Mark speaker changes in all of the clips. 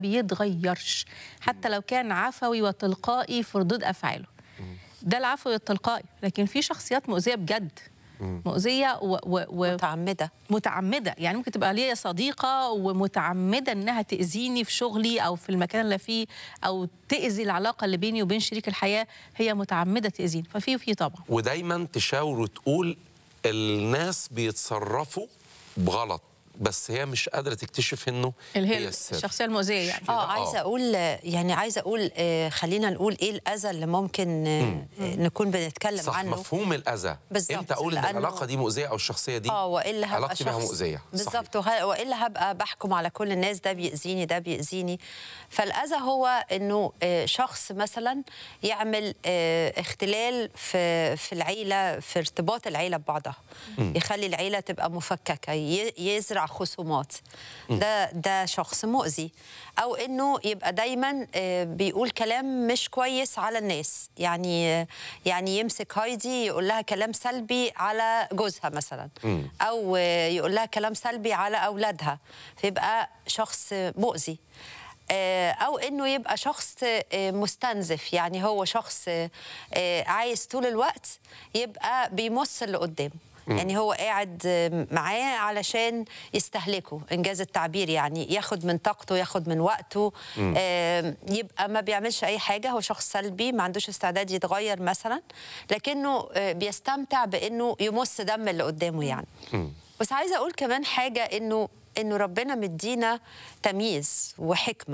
Speaker 1: بيتغيرش حتى لو كان عفوي وتلقائي في ردود افعاله ده العفوي والتلقائي لكن في شخصيات مؤذيه بجد مؤذيه و... و... و...
Speaker 2: متعمده
Speaker 1: متعمده يعني ممكن تبقى ليا صديقه ومتعمده انها تاذيني في شغلي او في المكان اللي فيه او تاذي العلاقه اللي بيني وبين شريك الحياه هي متعمده تاذيني ففي وفي طبعا
Speaker 3: ودايما تشاور وتقول الناس بيتصرفوا بغلط بس هي مش قادره تكتشف انه
Speaker 1: اللي هي
Speaker 3: السر.
Speaker 1: الشخصيه المؤذيه يعني
Speaker 2: اه
Speaker 3: آه.
Speaker 2: عايزه اقول يعني عايزه اقول آه، خلينا نقول ايه الاذى اللي ممكن آه، نكون بنتكلم
Speaker 3: صح
Speaker 2: عنه
Speaker 3: مفهوم الاذى
Speaker 2: بالظبط،
Speaker 3: امتى اقول ان
Speaker 2: لأنه-
Speaker 3: العلاقه دي مؤذيه او الشخصيه دي
Speaker 2: اه والا هبقى
Speaker 3: علاقتي بيها
Speaker 2: شخص
Speaker 3: مؤذيه صحيح.
Speaker 2: بالظبط وه- والا هبقى بحكم على كل الناس ده بيأذيني ده بيأذيني فالاذى هو انه آه، شخص مثلا يعمل آه، اختلال في في العيله في ارتباط العيله ببعضها يخلي العيله تبقى مفككه ي- يزرع خصومات ده ده شخص مؤذي او انه يبقى دايما آه، بيقول كلام مش كويس على الناس يعني يعني يمسك هايدي يقول لها كلام سلبي على جوزها مثلا او آه، يقول لها كلام سلبي على اولادها فيبقى شخص مؤذي آه، او انه يبقى شخص آه، مستنزف يعني هو شخص آه، عايز طول الوقت يبقى بيمص اللي قدامه يعني هو قاعد آه، معاه علشان يستهلكه انجاز التعبير يعني ياخد من طاقته ياخد من وقته آه، يبقى ما بيعملش اي حاجه هو شخص سلبي ما عندوش استعداد يتغير مثلا لكنه آه، بيستمتع بانه يمص دم اللي قدامه يعني بس عايزه اقول كمان حاجه انه انه ربنا مدينا تمييز وحكمه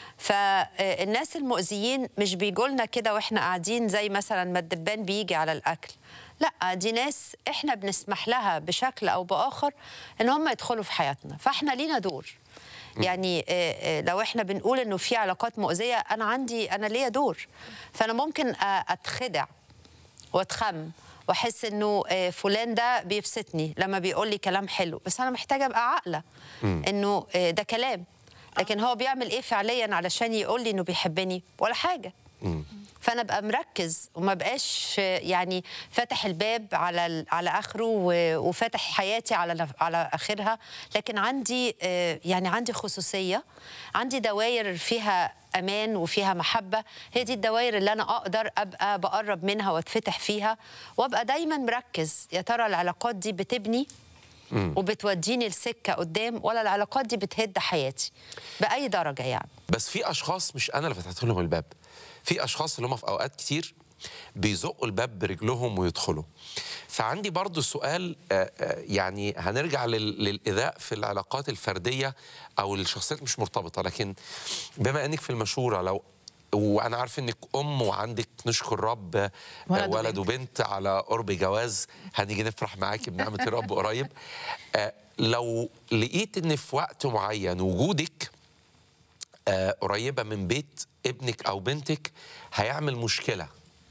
Speaker 2: فالناس المؤذيين مش بيجولنا كده واحنا قاعدين زي مثلا ما الدبان بيجي على الاكل لا دي ناس احنا بنسمح لها بشكل او باخر ان هم يدخلوا في حياتنا فاحنا لينا دور يعني آه، آه، لو احنا بنقول انه في علاقات مؤذيه انا عندي انا ليا دور فانا ممكن آه، اتخدع واتخم واحس انه آه، فلان ده بيبسطني لما بيقول لي كلام حلو بس انا محتاجه ابقى عاقله انه آه، ده كلام لكن هو بيعمل ايه فعليا علشان يقول لي انه بيحبني ولا حاجه فانا ابقى مركز وما بقاش آه، يعني فاتح الباب على ال- على اخره و- وفاتح حياتي على على اخرها لكن عندي آه، يعني عندي خصوصيه عندي دوائر فيها امان وفيها محبه هي دي الدوائر اللي انا اقدر ابقى بقرب منها واتفتح فيها وابقى دايما مركز يا ترى العلاقات دي بتبني وبتوديني لسكه قدام ولا العلاقات دي بتهد حياتي باي درجه يعني
Speaker 3: بس في اشخاص مش انا اللي فتحت لهم الباب في اشخاص اللي هم في اوقات كتير بيزقوا الباب برجلهم ويدخلوا فعندي برضو سؤال آه، آه، يعني هنرجع لل- للايذاء في العلاقات الفرديه او الشخصيات مش مرتبطه لكن بما انك في المشوره لو وانا عارف انك ام وعندك نشكر رب آه،
Speaker 1: ولد
Speaker 3: ولد وبنت على قرب جواز هنيجي نفرح معاكي بنعمه الرب قريب آه، لو لقيت ان في وقت معين وجودك آه، قريبه من بيت ابنك او بنتك هيعمل مشكله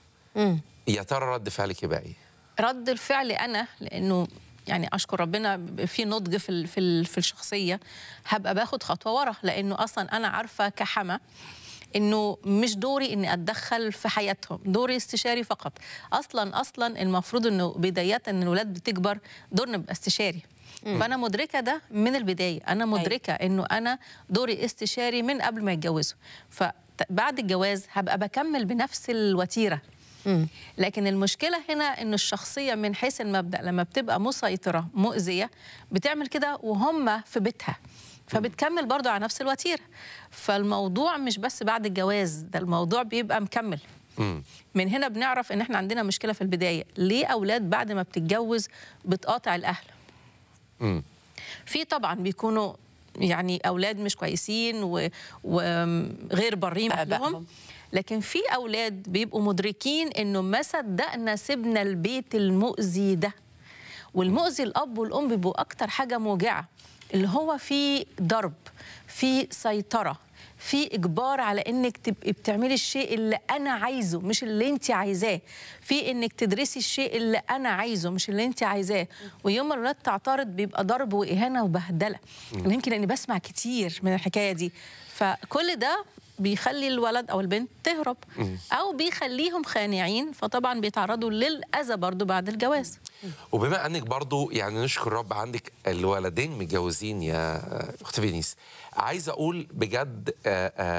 Speaker 3: يا ترى رد فعلك يبقى ايه؟
Speaker 1: رد الفعل انا لانه يعني اشكر ربنا ب- في نضج في ال- في ال- في الشخصيه هبقى باخد خطوه ورا لانه اصلا انا عارفه كحما انه مش دوري اني اتدخل في حياتهم دوري استشاري فقط اصلا اصلا المفروض انه بدايه ان الولاد بتكبر دورنا بيبقى استشاري فانا مدركه ده من البدايه انا مدركه انه انا دوري استشاري من قبل ما يتجوزوا فبعد الجواز هبقى بكمل بنفس الوتيره لكن المشكله هنا ان الشخصيه من حيث المبدا لما بتبقى مسيطره مؤذيه بتعمل كده وهم في بيتها فبتكمل برضو على نفس الوتيره فالموضوع مش بس بعد الجواز ده الموضوع بيبقى مكمل من هنا بنعرف ان احنا عندنا مشكله في البدايه ليه اولاد بعد ما بتتجوز بتقاطع الاهل
Speaker 3: مم.
Speaker 1: في طبعا بيكونوا يعني اولاد مش كويسين و- وغير بارين
Speaker 2: بآبائهم.
Speaker 1: باهلهم لكن في اولاد بيبقوا مدركين انه ما صدقنا سيبنا البيت المؤذي ده والمؤذي الاب والام بيبقوا اكتر حاجه موجعه اللي هو في ضرب في سيطره في اجبار على انك تبقي بتعملي الشيء اللي انا عايزه مش اللي انت عايزاه في انك تدرسي الشيء اللي انا عايزه مش اللي انت عايزاه ويوم ما الولاد تعترض بيبقى ضرب واهانه وبهدله يمكن اني بسمع كتير من الحكايه دي فكل ده بيخلي الولد او البنت تهرب او بيخليهم خانعين فطبعا بيتعرضوا للاذى برضو بعد الجواز
Speaker 3: وبما انك برضو يعني نشكر رب عندك الولدين متجوزين يا اخت فينيس عايز اقول بجد آه، آه،